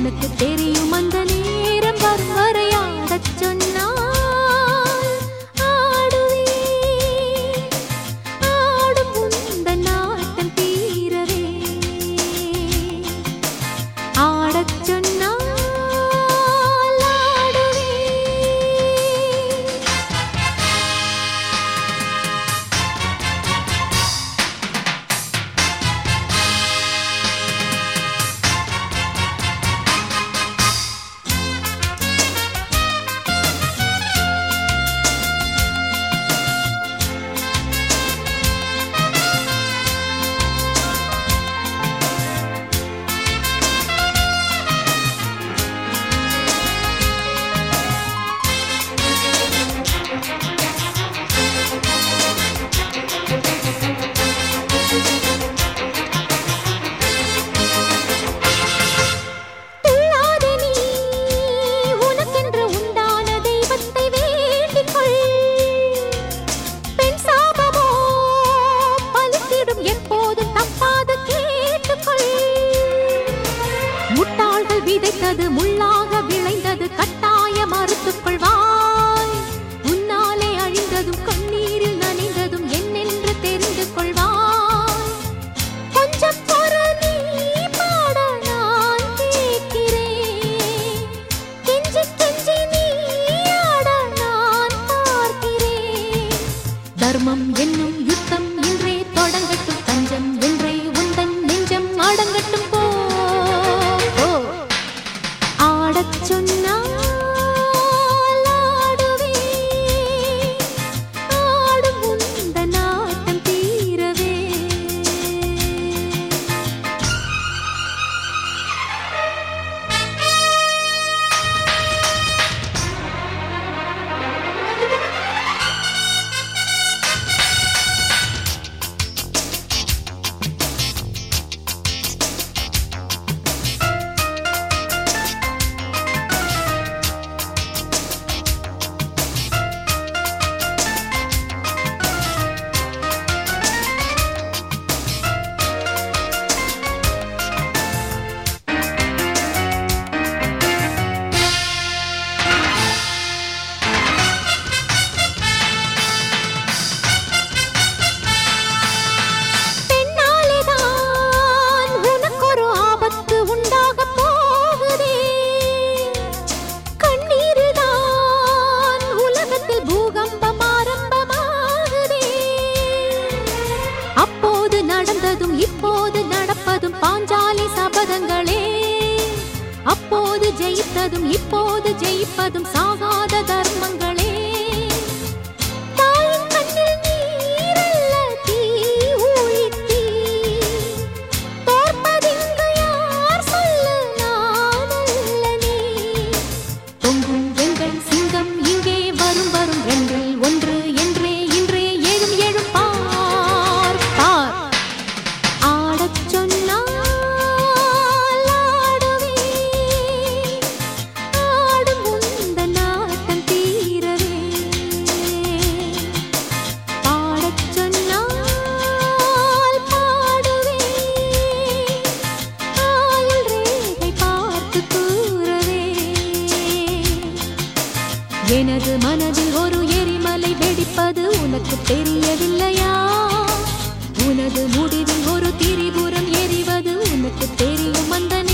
உனக்கு தெரியும் அந்த நேரம் வரும் வரை ஆடச் சொன்னால் ஆடுவேன் ஆடும் உந்தன் ஆட்டம் தீரவே ஆடச் சொன்னால் ஆடுவேன் துள்ளாத நீ உனக்கென்று உண்டான தெய்வத்தை வேண்டிக் கொள் பெண் சாபமோ பலித்திடும் எப்போதும் தப்பாது கேட்டுக்கொள் முட்டாள்கள் விதைத்தது முள்ளாக விளைந்தது கட்டாய மறுத்துக் கொள்வாய் உன்னாலே அழிந்ததும் கண்ணீரில் நனைந்ததும் என்னென்று தெரிந்து கொள்வாய் கொஞ்சம் பொறு நீ பாட நான் கேட்கிறேன் கெஞ்சி கெஞ்சி நீ ஆட நான் பார்க்கிறேன் தர்மம் என்னும் யுத்தம் இன்றே தொடங்கட்டும் தஞ்சம் என்றே உந்தன் நெஞ்சம் அடங்கட்டும் போ போ. ஆடச் சொன்னால் ஆடுவேன். ஆடும் உந்தன் ஆட்டம் தீரவே பெண்ணாலேதான் உனக்கொரு ஆபத்து உண்டாகப் போகுதே. கண்ணீரில்தான் உலகத்தில் பூகம்பம் ஆரம்பமாகுதே. அப்போது நடந்ததும் இப்போது நடப்பதும் பாஞ்சாலி சபதங்களே அப்போது ஜெயித்ததும் இப்போது ஜெயிப்பதும் சாகாத தர்மங்களே தாயின் கண்ணில் நீரல்ல தீ ஊழித்தீ. தோற்பதிங்கு யார் சொல்லு நானல்ல நீ. பொங்கும் எங்கள் சிங்கம் இங்கே வரும் வரும் ரெண்டில் ஒன்று என்றே இன்றே எழும் எழும் பார் பார் ஆடச் சொன்னால் ஆடுவேன். ஆடும் உந்தன் ஆட்டம் தீரவே. பாடச் சொன்னால் பாடுவேன். ஆயுள் ரேகை பார்த்து கூறவே எனது மனதில் ஒரு எரிமலை வெடிப்பது உனக்கு தெரியவில்லையா உனது முடிவில் ஒரு திரிபுரம் எரிவது உனக்கு தெரியும் அந்த